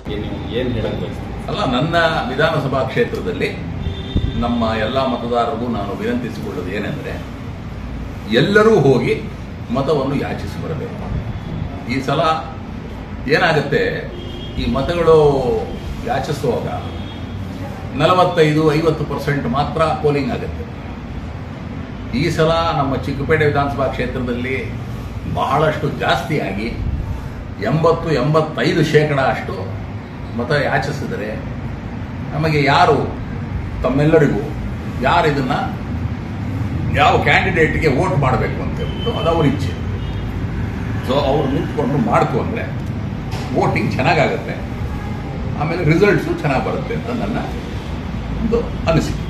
ಏನ್ ನೀವು ಏನು ಹೇಳಕ್ ಬಯಸ್ತೀರಿ ಅಲ್ಲ ನನ್ನ ವಿಧಾನಸಭಾ ಕ್ಷೇತ್ರದಲ್ಲಿ ನಮ್ಮ ಎಲ್ಲ ಮತದಾರರಿಗೂ ನಾನು ವಿನಂತಿಸಿಕೊಳ್ಳೋದು ಏನೆಂದರೆ ಎಲ್ಲರೂ ಹೋಗಿ ಮತವನ್ನು ಯಾಚಿಸಿ ಬರಬೇಕು ಈ ಸಲ ಏನಾಗುತ್ತೆ ಈ ಮತಗಳು ಯಾಚಿಸುವಾಗ ನಲವತ್ತೈದು ಐವತ್ತು ಪರ್ಸೆಂಟ್ ಮಾತ್ರ ಪೋಲಿಂಗ್ ಆಗುತ್ತೆ ಈ ಸಲ ನಮ್ಮ ಚಿಕ್ಕಪೇಟೆ ವಿಧಾನಸಭಾ ಕ್ಷೇತ್ರದಲ್ಲಿ ಬಹಳಷ್ಟು ಜಾಸ್ತಿಯಾಗಿ ಎಂಬತ್ತು ಎಂಬತ್ತೈದು ಶೇಕಡ ಅಷ್ಟು ಮತ ಯಾಚಿಸಿದರೆ ನಮಗೆ ಯಾರು ತಮ್ಮೆಲ್ಲರಿಗೂ ಯಾರು ಇದನ್ನ ಯಾವ ಕ್ಯಾಂಡಿಡೇಟ್ಗೆ ವೋಟ್ ಮಾಡಬೇಕು ಅಂತ ಹೇಳ್ಬಿಟ್ಟು ಅದು ಅವ್ರ ಇಚ್ಛೆ ಸೊ ಅವ್ರು ನಿಂತ್ಕೊಂಡು ಮಾಡ್ಕೊಂಡ್ರೆ ವೋಟಿಂಗ್ ಚೆನ್ನಾಗಾಗುತ್ತೆ ಆಮೇಲೆ ರಿಸಲ್ಟ್ಸು ಚೆನ್ನಾಗಿ ಬರುತ್ತೆ ಅಂತ ನನ್ನ ಒಂದು ಅನಿಸಿಕೆ